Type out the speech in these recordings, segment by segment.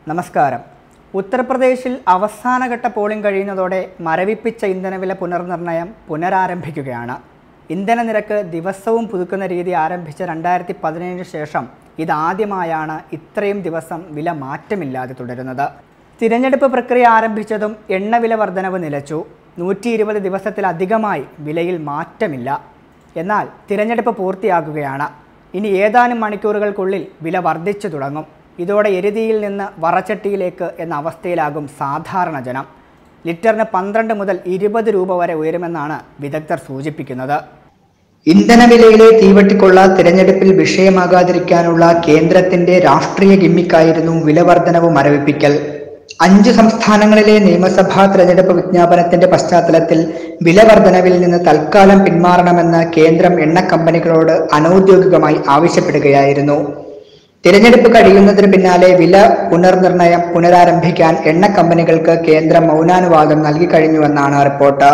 നമസ്കാരം ഉത്തർപ്രദേശിൽ അവസാനഘട്ട പോളിംഗ് കഴിയുന്നതോടെ മരവിപ്പിച്ച ഇന്ധനവില പുനർനിർണയം പുനരാരംഭിക്കുകയാണ് ഇന്ധന നിരക്ക് ദിവസവും പുതുക്കുന്ന രീതി ആരംഭിച്ച രണ്ടായിരത്തി പതിനേഴിന് ശേഷം ഇതാദ്യമായാണ് ഇത്രയും ദിവസം വില മാറ്റമില്ലാതെ തുടരുന്നത് തിരഞ്ഞെടുപ്പ് പ്രക്രിയ ആരംഭിച്ചതും എണ്ണവില വർധനവ് നിലച്ചു നൂറ്റി ഇരുപത് ദിവസത്തിലധികമായി വിലയിൽ മാറ്റമില്ല എന്നാൽ തിരഞ്ഞെടുപ്പ് പൂർത്തിയാകുകയാണ് ഇനി ഏതാനും മണിക്കൂറുകൾക്കുള്ളിൽ വില വർദ്ധിച്ചു തുടങ്ങും ഇതോടെ എരുതിയിൽ നിന്ന് വറച്ചട്ടിയിലേക്ക് എന്ന അവസ്ഥയിലാകും സാധാരണ ജനം ലിറ്ററിന് പന്ത്രണ്ട് മുതൽ ഇരുപത് രൂപ വരെ ഉയരുമെന്നാണ് വിദഗ്ധർ സൂചിപ്പിക്കുന്നത് ഇന്ധനവിലയിലെ തീവട്ടിക്കൊള്ള തിരഞ്ഞെടുപ്പിൽ വിഷയമാകാതിരിക്കാനുള്ള കേന്ദ്രത്തിന്റെ രാഷ്ട്രീയ ഗിമ്മിക്കായിരുന്നു വിലവർധനവ് മരവിപ്പിക്കൽ അഞ്ച് സംസ്ഥാനങ്ങളിലെ നിയമസഭാ തെരഞ്ഞെടുപ്പ് വിജ്ഞാപനത്തിന്റെ പശ്ചാത്തലത്തിൽ വിലവർധനവിൽ നിന്ന് തൽക്കാലം പിന്മാറണമെന്ന് കേന്ദ്രം എണ്ണ കമ്പനികളോട് അനൌദ്യോഗികമായി ആവശ്യപ്പെടുകയായിരുന്നു തിരഞ്ഞെടുപ്പ് കഴിയുന്നതിന് പിന്നാലെ വില പുനർനിർണയം പുനരാരംഭിക്കാൻ എണ്ണ കമ്പനികൾക്ക് കേന്ദ്രം മൗനാനുവാദം നൽകിക്കഴിഞ്ഞുവെന്നാണ് റിപ്പോർട്ട്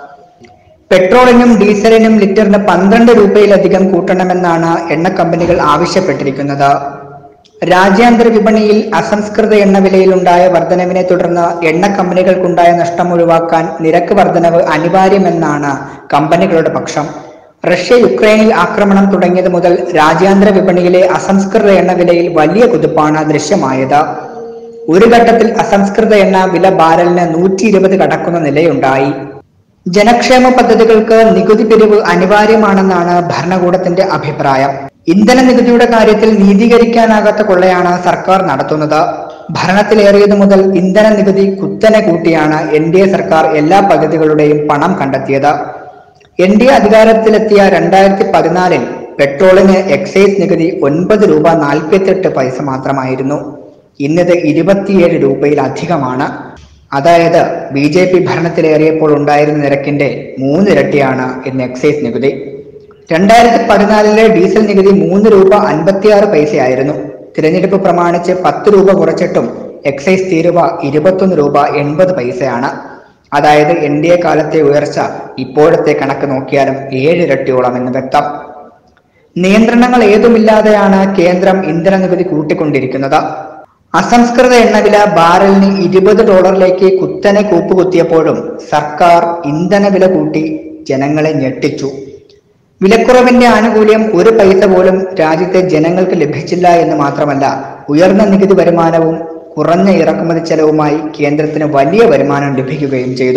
പെട്രോളിനും ഡീസലിനും ലിറ്ററിന് പന്ത്രണ്ട് രൂപയിലധികം കൂട്ടണമെന്നാണ് എണ്ണ കമ്പനികൾ ആവശ്യപ്പെട്ടിരിക്കുന്നത് രാജ്യാന്തര വിപണിയിൽ അസംസ്കൃത എണ്ണ വിലയിലുണ്ടായ വർധനവിനെ തുടർന്ന് എണ്ണ കമ്പനികൾക്കുണ്ടായ നഷ്ടം ഒഴിവാക്കാൻ നിരക്ക് വർധനവ് അനിവാര്യമെന്നാണ് കമ്പനികളുടെ പക്ഷം റഷ്യ യുക്രൈനിൽ ആക്രമണം തുടങ്ങിയത് മുതൽ രാജ്യാന്തര വിപണിയിലെ അസംസ്കൃത എണ്ണ വിലയിൽ വലിയ കുതിപ്പാണ് ദൃശ്യമായത് ഒരു ഘട്ടത്തിൽ അസംസ്കൃത എണ്ണ വില ബാരലിന് നൂറ്റി ഇരുപത് കടക്കുന്ന നിലയുണ്ടായി ജനക്ഷേമ പദ്ധതികൾക്ക് നികുതി പിരിവ് അനിവാര്യമാണെന്നാണ് ഭരണകൂടത്തിന്റെ അഭിപ്രായം ഇന്ധന നികുതിയുടെ കാര്യത്തിൽ നീതീകരിക്കാനാകാത്ത കൊള്ളയാണ് സർക്കാർ നടത്തുന്നത് ഭരണത്തിലേറിയതു മുതൽ ഇന്ധന നികുതി കുത്തനെ കൂട്ടിയാണ് എൻ ഡി എ സർക്കാർ എല്ലാ പദ്ധതികളുടെയും പണം കണ്ടെത്തിയത് എൻ ഡി എ അധികാരത്തിലെത്തിയ രണ്ടായിരത്തി പതിനാലിൽ പെട്രോളിന് എക്സൈസ് നികുതി ഒൻപത് രൂപ നാൽപ്പത്തിയെട്ട് പൈസ മാത്രമായിരുന്നു ഇന്നത് ഇരുപത്തിയേഴ് രൂപയിലധികമാണ് അതായത് ബി ജെ പി ഭരണത്തിലേറിയപ്പോൾ ഉണ്ടായിരുന്ന നിരക്കിന്റെ മൂന്നിരട്ടിയാണ് ഇന്ന് എക്സൈസ് നികുതി രണ്ടായിരത്തി പതിനാലിലെ ഡീസൽ നികുതി മൂന്ന് രൂപ അൻപത്തിയാറ് പൈസയായിരുന്നു തിരഞ്ഞെടുപ്പ് പ്രമാണിച്ച് പത്ത് രൂപ കുറച്ചിട്ടും എക്സൈസ് തീരുവ ഇരുപത്തൊന്ന് രൂപ എൺപത് പൈസയാണ് അതായത് എൻ ഡി എ കാലത്തെ ഉയർച്ച ഇപ്പോഴത്തെ കണക്ക് നോക്കിയാലും ഏഴിരട്ടിയോളം എന്ന് വ്യക്തം നിയന്ത്രണങ്ങൾ ഏതുമില്ലാതെയാണ് കേന്ദ്രം ഇന്ധന നികുതി കൂട്ടിക്കൊണ്ടിരിക്കുന്നത് അസംസ്കൃത എണ്ണവില ബാരലിന് ഇരുപത് ഡോളറിലേക്ക് കുത്തനെ കൂപ്പുകുത്തിയപ്പോഴും സർക്കാർ ഇന്ധനവില കൂട്ടി ജനങ്ങളെ ഞെട്ടിച്ചു വിലക്കുറവിന്റെ ആനുകൂല്യം ഒരു പൈസ പോലും രാജ്യത്തെ ജനങ്ങൾക്ക് ലഭിച്ചില്ല എന്ന് മാത്രമല്ല ഉയർന്ന നികുതി വരുമാനവും കുറഞ്ഞ ഇറക്കുമതി ചെലവുമായി കേന്ദ്രത്തിന് വലിയ വരുമാനം ലഭിക്കുകയും ചെയ്തു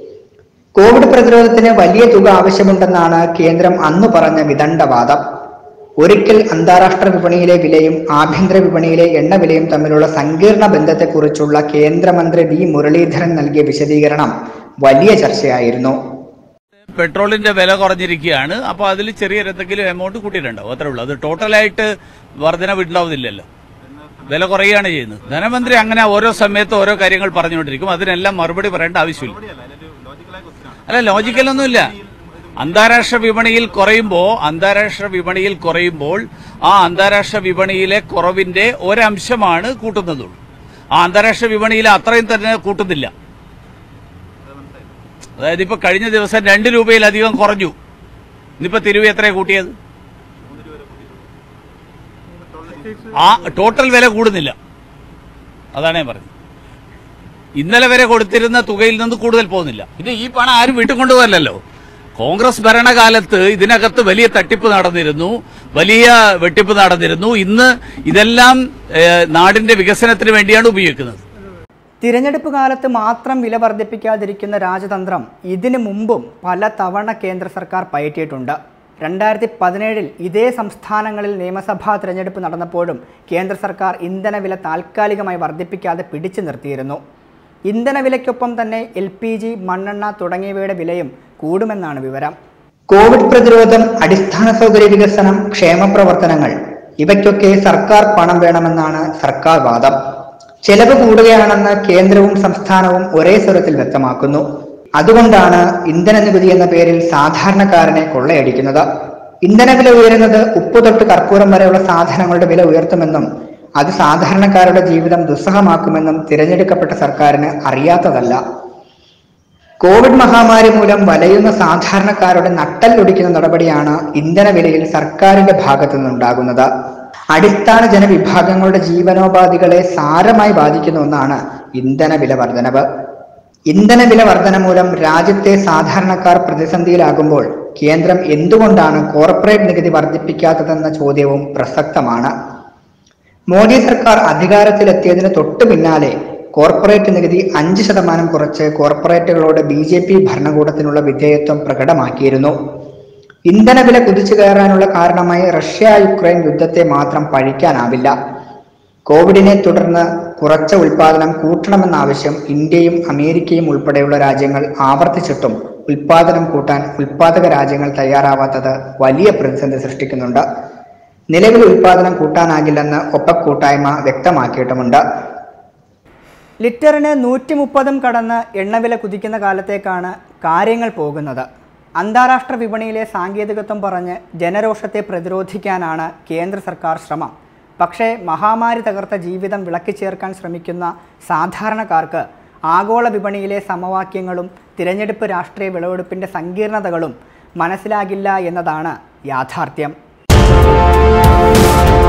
കോവിഡ് പ്രതിരോധത്തിന് വലിയ തുക ആവശ്യമുണ്ടെന്നാണ് കേന്ദ്രം അന്നു പറഞ്ഞ വിദണ്ഡവാദം ഒരിക്കൽ അന്താരാഷ്ട്ര വിപണിയിലെ വിലയും ആഭ്യന്തര വിപണിയിലെ എണ്ണ വിലയും തമ്മിലുള്ള സങ്കീർണ ബന്ധത്തെക്കുറിച്ചുള്ള കേന്ദ്രമന്ത്രി വി മുരളീധരൻ നൽകിയ വിശദീകരണം വലിയ ചർച്ചയായിരുന്നു പെട്രോളിന്റെ വില കുറഞ്ഞിരിക്കുകയാണ് അപ്പോൾ അതിൽ ചെറിയ എന്തെങ്കിലും എമൗണ്ട് കൂട്ടിയിട്ടുണ്ടാവും അത്രേ ഉള്ളൂ അത് ടോട്ടലായിട്ട് വർധനവ് ഉണ്ടാവുന്നില്ലല്ലോ വില കുറയുകയാണ് ചെയ്യുന്നത് ധനമന്ത്രി അങ്ങനെ ഓരോ സമയത്ത് ഓരോ കാര്യങ്ങൾ പറഞ്ഞുകൊണ്ടിരിക്കും അതിനെല്ലാം മറുപടി പറയേണ്ട ആവശ്യമില്ല അല്ല ലോജിക്കലൊന്നുമില്ല അന്താരാഷ്ട്ര വിപണിയിൽ കുറയുമ്പോൾ അന്താരാഷ്ട്ര വിപണിയിൽ കുറയുമ്പോൾ ആ അന്താരാഷ്ട്ര വിപണിയിലെ കുറവിന്റെ ഒരംശമാണ് കൂട്ടുന്നതുള്ളൂ ആ അന്താരാഷ്ട്ര വിപണിയിൽ അത്രയും തന്നെ കൂട്ടുന്നില്ല അതായത് ഇപ്പൊ കഴിഞ്ഞ ദിവസം രണ്ട് രൂപയിലധികം കുറഞ്ഞു ഇന്നിപ്പോ തിരുവി എത്രയാ കൂട്ടിയത് ആ ടോട്ടൽ വില കൂടുന്നില്ല അതാണ് ഞാൻ പറഞ്ഞത് ഇന്നലെ വരെ കൊടുത്തിരുന്ന തുകയിൽ നിന്ന് കൂടുതൽ പോകുന്നില്ല പിന്നെ ഈ പണം ആരും വീട്ടുകൊണ്ടുപോകല്ലോ കോൺഗ്രസ് ഭരണകാലത്ത് ഇതിനകത്ത് വലിയ തട്ടിപ്പ് നടന്നിരുന്നു വലിയ വെട്ടിപ്പ് നടന്നിരുന്നു ഇന്ന് ഇതെല്ലാം ഏഹ്, നാടിന്റെ വികസനത്തിന് വേണ്ടിയാണ് ഉപയോഗിക്കുന്നത് തിരഞ്ഞെടുപ്പ് കാലത്ത് മാത്രം വില വർദ്ധിപ്പിക്കാതിരിക്കുന്ന രാജതന്ത്രം ഇതിനു മുമ്പും പല തവണ കേന്ദ്ര സർക്കാർ പയറ്റിയിട്ടുണ്ട് രണ്ടായിരത്തി പതിനേഴിൽ ഇതേ സംസ്ഥാനങ്ങളിൽ നിയമസഭാ തിരഞ്ഞെടുപ്പ് നടന്നപ്പോഴും കേന്ദ്ര സർക്കാർ ഇന്ധനവില താൽക്കാലികമായി വർദ്ധിപ്പിക്കാതെ പിടിച്ചു നിർത്തിയിരുന്നു ഇന്ധനവിലയ്ക്കൊപ്പം തന്നെ എൽ പി ജി മണ്ണെണ്ണ തുടങ്ങിയവയുടെ വിലയും കൂടുമെന്നാണ് വിവരം കോവിഡ് പ്രതിരോധം അടിസ്ഥാന സൗകര്യ വികസനം ക്ഷേമ പ്രവർത്തനങ്ങൾ ഇവയ്ക്കൊക്കെ സർക്കാർ പണം വേണമെന്നാണ് സർക്കാർ വാദം ചെലവ് കൂടുകയാണെന്ന് കേന്ദ്രവും സംസ്ഥാനവും ഒരേ സ്വരത്തിൽ വ്യക്തമാക്കുന്നു അതുകൊണ്ടാണ് ഇന്ധന നികുതി എന്ന പേരിൽ സാധാരണക്കാരനെ കൊള്ളയടിക്കുന്നത് ഇന്ധനവില ഉയരുന്നത് ഉപ്പ് തൊട്ട് കർപ്പൂരം വരെയുള്ള സാധനങ്ങളുടെ വില ഉയർത്തുമെന്നും അത് സാധാരണക്കാരുടെ ജീവിതം ദുസ്സഹമാക്കുമെന്നും തിരഞ്ഞെടുക്കപ്പെട്ട സർക്കാരിന് അറിയാത്തതല്ല കോവിഡ് മഹാമാരി മൂലം വലയുന്ന സാധാരണക്കാരുടെ നട്ടല്ലൊടിക്കുന്ന നടപടിയാണ് ഇന്ധന വിലയിൽ സർക്കാരിന്റെ ഭാഗത്തു നിന്നുണ്ടാകുന്നത് അടിസ്ഥാന ജനവിഭാഗങ്ങളുടെ ജീവനോപാധികളെ സാരമായി ബാധിക്കുന്ന ഒന്നാണ് ഇന്ധന വില വർധനവ് ഇന്ധന വില വർധന മൂലം രാജ്യത്തെ സാധാരണക്കാർ പ്രതിസന്ധിയിലാകുമ്പോൾ കേന്ദ്രം എന്തുകൊണ്ടാണ് കോർപ്പറേറ്റ് നികുതി വർദ്ധിപ്പിക്കാത്തതെന്ന ചോദ്യവും പ്രസക്തമാണ് മോദി സർക്കാർ അധികാരത്തിലെത്തിയതിന് തൊട്ടു പിന്നാലെ കോർപ്പറേറ്റ് നികുതി അഞ്ച് ശതമാനം കുറച്ച് കോർപ്പറേറ്റുകളോട് ബി ജെ പി ഭരണകൂടത്തിനുള്ള വിധേയത്വം പ്രകടമാക്കിയിരുന്നു ഇന്ധനവില കുതിച്ചു കയറാനുള്ള കാരണമായി റഷ്യ യുക്രൈൻ യുദ്ധത്തെ മാത്രം പഴിക്കാനാവില്ല കോവിഡിനെ തുടർന്ന് കുറച്ച ഉൽപാദനം കൂട്ടണമെന്ന ആവശ്യം ഇന്ത്യയും അമേരിക്കയും ഉൾപ്പെടെയുള്ള രാജ്യങ്ങൾ ആവർത്തിച്ചിട്ടും ഉൽപാദനം കൂട്ടാൻ ഉൽപാദക രാജ്യങ്ങൾ തയ്യാറാവാത്തത് വലിയ പ്രതിസന്ധി സൃഷ്ടിക്കുന്നുണ്ട് നിലവിൽ ഉൽപാദനം കൂട്ടാനാകില്ലെന്ന് ഒപ്പക് കൂട്ടായ്മ വ്യക്തമാക്കിയിട്ടുമുണ്ട് ലിറ്ററിന് നൂറ്റി മുപ്പതും കടന്ന് എണ്ണവില കുതിക്കുന്ന കാലത്തേക്കാണ് കാര്യങ്ങൾ പോകുന്നത് അന്താരാഷ്ട്ര വിപണിയിലെ സാങ്കേതികത്വം പറഞ്ഞ് ജനരോഷത്തെ പ്രതിരോധിക്കാനാണ് കേന്ദ്ര സർക്കാർ ശ്രമം പക്ഷേ മഹാമാരി തകർത്ത ജീവിതം വിളക്കി ചേർക്കാൻ ശ്രമിക്കുന്ന സാധാരണക്കാർക്ക് ആഗോള വിപണിയിലെ സമവാക്യങ്ങളും തിരഞ്ഞെടുപ്പ് രാഷ്ട്രീയ വിളവെടുപ്പിൻ്റെ സങ്കീർണതകളും മനസ്സിലാകില്ല എന്നതാണ് യാഥാർത്ഥ്യം